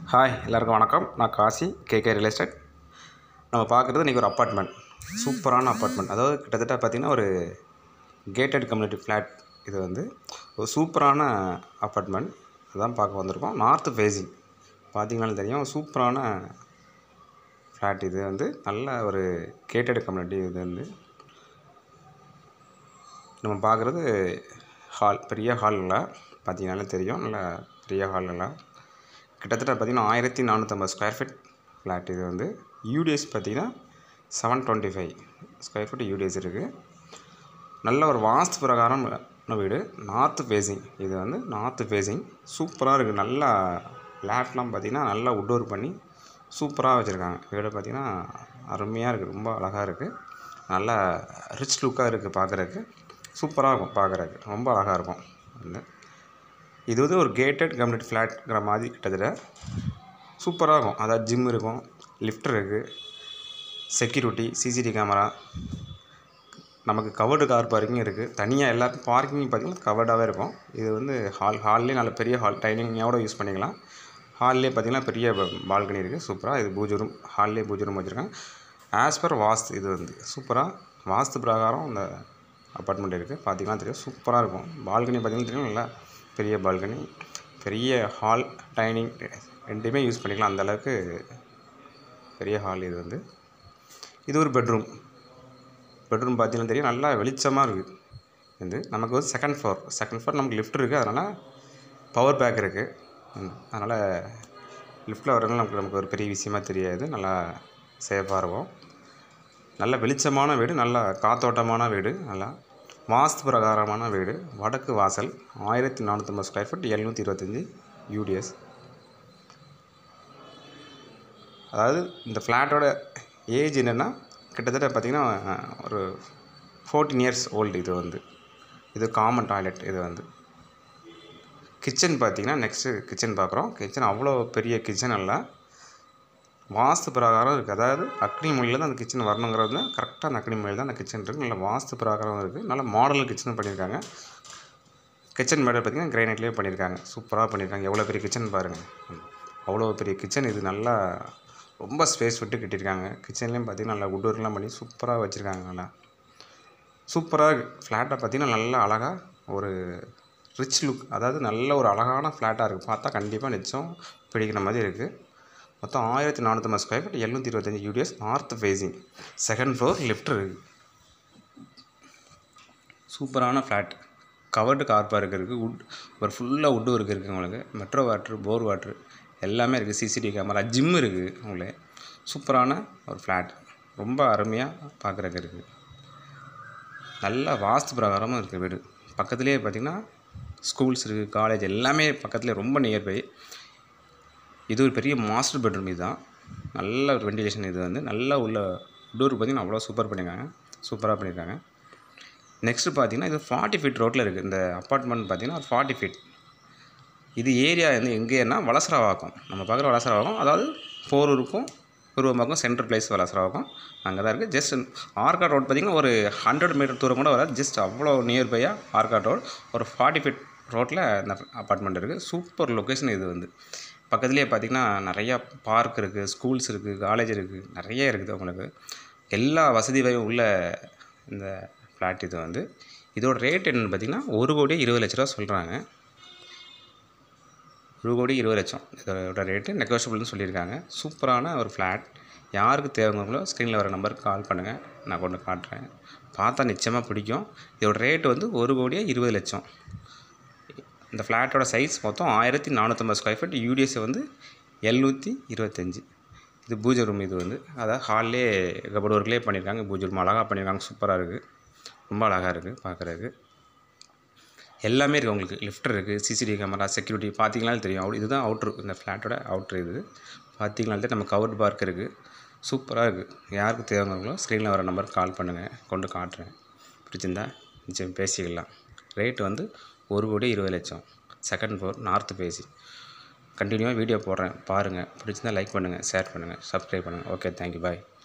hi எல்லாருக்கும் வணக்கம் நான் காசி கேகே ரியல் எஸ்டேட் நம்ம பார்க்குறது இன்றைக்கி ஒரு அப்பார்ட்மெண்ட் சூப்பரான அப்பார்ட்மெண்ட் அதாவது கிட்டத்தட்ட பார்த்திங்கன்னா ஒரு கேட்டட் கம்யூனிட்டி ஃப்ளாட் இது வந்து ஒரு சூப்பரான அப்பார்ட்மெண்ட் அதான் பார்க்க வந்திருக்கோம் நார்த் ஃபேஸிங் பார்த்தீங்கன்னாலும் தெரியும் சூப்பரான ஃப்ளாட் இது வந்து நல்ல ஒரு கேட்டட் கம்யூனிட்டி இது வந்து நம்ம பார்க்குறது ஹால் பெரிய ஹாலில் பார்த்தீங்கன்னாலே தெரியும் நல்ல பெரிய ஹாலில் கிட்டத்தட்ட பார்த்திங்கன்னா ஆயிரத்தி நானூற்றம்பது ஸ்கொயர் ஃபீட் ஃப்ளாட் இது வந்து யூடிஎஸ் பார்த்திங்கன்னா seven twenty five square feet UDS இருக்குது நல்ல ஒரு வாஸ்து பிரகாரம் வீடு நார்த்து ஃபேஸிங் இது வந்து நார்த்து ஃபேஸிங் சூப்பராக இருக்குது நல்லா ஃப்ளாட்லாம் பார்த்திங்கன்னா நல்லா உட் ஒர்க் பண்ணி சூப்பராக வச்சுருக்காங்க வீடு பார்த்திங்கன்னா அருமையாக இருக்குது ரொம்ப அழகாக இருக்குது நல்லா ரிச் லுக்காக இருக்குது பார்க்குறதுக்கு சூப்பராக இருக்கும் பார்க்குறதுக்கு ரொம்ப அழகாக இருக்கும் வந்து இது வந்து ஒரு கேட்டட் கம்யூனிட்டி ஃப்ளாட்ங்கிற மாதிரி கிட்டத்தட்ட சூப்பராக இருக்கும் அதாவது ஜிம் இருக்கும் லிஃப்ட் இருக்குது செக்யூரிட்டி சிசிடிவி கேமரா நமக்கு கவர்டு கார் பார்க்கிங் இருக்குது தனியாக எல்லாருக்கும் பார்க்கிங் பார்த்திங்கன்னா கவர்டாகவே இருக்கும் இது வந்து ஹால் ஹால்லேயே நல்ல பெரிய ஹால் டைனிங்கோட யூஸ் பண்ணிக்கலாம் ஹால்லேயே பார்த்திங்கன்னா பெரிய பால்கனி இருக்குது சூப்பராக இது பூஜை ரூம் ஹால்லேயே பூஜை ரூம் வச்சுருக்காங்க ஆஸ் பர் வாஸ்து இது வந்து சூப்பராக வாஸ்து பிரகாரம் இந்த அப்பார்ட்மெண்ட் இருக்குது பார்த்திங்கன்னா தெரியும் சூப்பராக இருக்கும் பால்கனி பார்த்திங்கன்னா தெரியும் நல்லா பெரிய பால்கனி பெரிய ஹால் டைனிங் ரெண்டுமே யூஸ் பண்ணிக்கலாம் அந்த அளவுக்கு பெரிய ஹால் இது வந்து இது ஒரு பெட்ரூம் பெட்ரூம் பார்த்தீங்கன்னா தெரியும் நல்லா வெளிச்சமாக இருக்குது வந்து நமக்கு வந்து செகண்ட் ஃப்ளோர் செகண்ட் ஃப்ளோர் நமக்கு லிஃப்ட் இருக்குது அதனால் பவர் பேக் இருக்குது அதனால் லிஃப்ட்டில் வரதுனால நமக்கு நமக்கு ஒரு பெரிய விஷயமா தெரியாது நல்லா சேஃபாக இருக்கும் நல்ல வெளிச்சமான வீடு நல்ல காத்தோட்டமான வீடு நல்லா வாஸ்து பிரகாரமான வீடு வடக்கு வாசல் ஆயிரத்தி நானூற்றம்பது ஸ்கொயர் ஃபீட் எழுநூற்றி இருபத்தஞ்சி யூடிஎஸ் அதாவது இந்த ஃப்ளாட்டோட ஏஜ் என்னென்னா கிட்டத்தட்ட பார்த்திங்கன்னா ஒரு ஃபோர்டீன் இயர்ஸ் ஓல்டு இது வந்து இது காமன் டாய்லெட் இது வந்து கிச்சன் பார்த்திங்கன்னா நெக்ஸ்ட்டு கிச்சன் பார்க்குறோம் கிச்சன் அவ்வளோ பெரிய கிச்சன் அல்ல வாஸ்து பிரகாரம் இருக்குது அதாவது அக்னி மொழியில் தான் அந்த கிச்சன் வரணுங்கிறது கரெக்டாக அந்த அக்னி மொழியில் தான் அந்த கிச்சன் இருக்குது நல்ல வாஸ்து பிரகாரம் இருக்குது நல்ல மாடல் கிச்சனும் பண்ணியிருக்காங்க கிச்சன் மேடல் பார்த்திங்கன்னா கிரைனைட்லேயே பண்ணியிருக்காங்க சூப்பராக பண்ணியிருக்காங்க எவ்வளோ பெரிய கிச்சன் பாருங்கள் அவ்வளோ பெரிய கிச்சன் இது நல்லா ரொம்ப ஸ்பேஸ் விட்டு கட்டியிருக்காங்க கிச்சன்லேயும் பார்த்திங்கன்னா நல்லா வுட் ஒர்க்லாம் பண்ணி சூப்பராக வச்சுருக்காங்க நல்லா சூப்பராக இருக்குது ஃப்ளாட்டை பார்த்திங்கன்னா நல்லா அழகாக ஒரு ரிச் லுக் அதாவது நல்ல ஒரு அழகான ஃப்ளாட்டாக இருக்குது பார்த்தா கண்டிப்பாக நிச்சயம் பிடிக்கிற மாதிரி இருக்குது மொத்தம் ஆயிரத்தி நானூற்றம்பது ஸ்கொயர் ஃபீட் எழுநூற்றி இருபத்தஞ்சி UDS north facing second floor lift இருக்குது சூப்பரான ஃப்ளாட் கவர்டு கார் பார்க் இருக்குது உட் ஒரு ஃபுல்லாக உட்டு ஒர்க் இருக்குது உங்களுக்கு மெட்ரோ வாட்ரு போர் வாட்ரு எல்லாமே இருக்குது சிசிடிவி கேமரா ஜிம் இருக்குது உங்களுக்கு சூப்பரான ஒரு ஃப்ளாட் ரொம்ப அருமையாக பார்க்குறக்கு இருக்குது நல்ல வாஸ்து பிரகாரமும் இருக்குது வீடு பக்கத்துலேயே பார்த்திங்கன்னா ஸ்கூல்ஸ் இருக்குது காலேஜ் எல்லாமே பக்கத்துலேயே ரொம்ப நியர்பை இது ஒரு பெரிய மாஸ்டர் பெட்ரூம் இதுதான் நல்ல ஒரு வெண்டிலேஷன் இது வந்து நல்லா உள்ள டோர் பார்த்திங்கன்னா அவ்வளோ சூப்பர் பண்ணியிருக்காங்க சூப்பராக பண்ணியிருக்காங்க நெக்ஸ்ட்டு பார்த்தீங்கன்னா இது ஃபார்ட்டி ஃபீட் ரோட்டில் இருக்குது இந்த அப்பார்ட்மெண்ட் பார்த்திங்கன்னா ஒரு ஃபார்ட்டி ஃபீட் இது ஏரியா வந்து எங்கேன்னா வளசரவாக்கம் நம்ம பார்க்குற வளசரவாக்கம் அதாவது போரூருக்கும் பூர்வமாக்கும் சென்ட்ரல் பிளேஸ் வளசரவாக்கம் அங்கே தான் இருக்குது ஜஸ்ட் ஆர்காட் ரோட் பார்த்திங்கன்னா ஒரு ஹண்ட்ரட் மீட்டர் தூரம் கூட வராது ஜஸ்ட் அவ்வளோ நியர்பையாக ஆர்காட் ரோட் ஒரு ஃபார்ட்டி ஃபீட் ரோட்டில் இந்த அப்பார்ட்மெண்ட் இருக்குது சூப்பர் லொக்கேஷன் இது வந்து பக்கத்துலேயே பார்த்திங்கன்னா நிறையா பார்க் இருக்குது ஸ்கூல்ஸ் இருக்குது காலேஜ் இருக்குது நிறைய இருக்குது உங்களுக்கு எல்லா வசதி வகையும் உள்ள இந்த ஃப்ளாட் இது வந்து இதோட ரேட் என்னென்னு பார்த்திங்கன்னா ஒரு கோடி இருபது லட்ச ரூபா சொல்கிறாங்க ஒரு கோடி இருபது லட்சம் இதோட ரேட்டு நெகோஷியபிள்னு சொல்லியிருக்காங்க சூப்பரான ஒரு ஃப்ளாட் யாருக்கு தேவைங்களோ ஸ்க்ரீனில் வர நம்பருக்கு கால் பண்ணுங்கள் நான் கொண்டு காட்டுறேன் பார்த்தா நிச்சயமாக பிடிக்கும் இதோட ரேட்டு வந்து ஒரு கோடியே இருபது லட்சம் இந்த ஃப்ளாட்டோட சைஸ் மொத்தம் ஆயிரத்தி நானூற்றம்பது ஸ்கொயர் ஃபீட் யூடிஎஸ் வந்து எழுநூற்றி இருபத்தஞ்சி இது பூஜை ரூம் இது வந்து அதாவது ஹால்லே கபோர்டு ஒர்க்லேயே பண்ணியிருக்காங்க பூஜை ரூம் அழகாக பண்ணியிருக்காங்க சூப்பராக இருக்குது ரொம்ப அழகாக இருக்குது பார்க்குறதுக்கு எல்லாமே இருக்குது உங்களுக்கு லிஃப்ட் இருக்குது சிசிடிவி கேமரா செக்யூரிட்டி பார்த்தீங்கனாலும் தெரியும் அவுட் இதுதான் அவுட்ரு இந்த ஃப்ளாட்டோட அவுட்ரு இது பார்த்தீங்கனாலே நம்ம கவர்டு பார்க் இருக்குது சூப்பராக இருக்குது யாருக்கு தேவைங்களோ ஸ்க்ரீனில் வர நம்பருக்கு கால் பண்ணுங்கள் கொண்டு காட்டுறேன் பிடிச்சிருந்தா நிச்சயம் பேசிக்கலாம் ரேட்டு வந்து ஒரு கோடி இருபது லட்சம் செகண்ட் ஃப்ளோர் நார்த்து பேசி கண்டினியூவாக வீடியோ போடுறேன் பாருங்கள் பிடிச்சிருந்தா லைக் பண்ணுங்கள் ஷேர் பண்ணுங்கள் சப்ஸ்கிரைப் பண்ணுங்கள் ஓகே தேங்க்யூ பாய்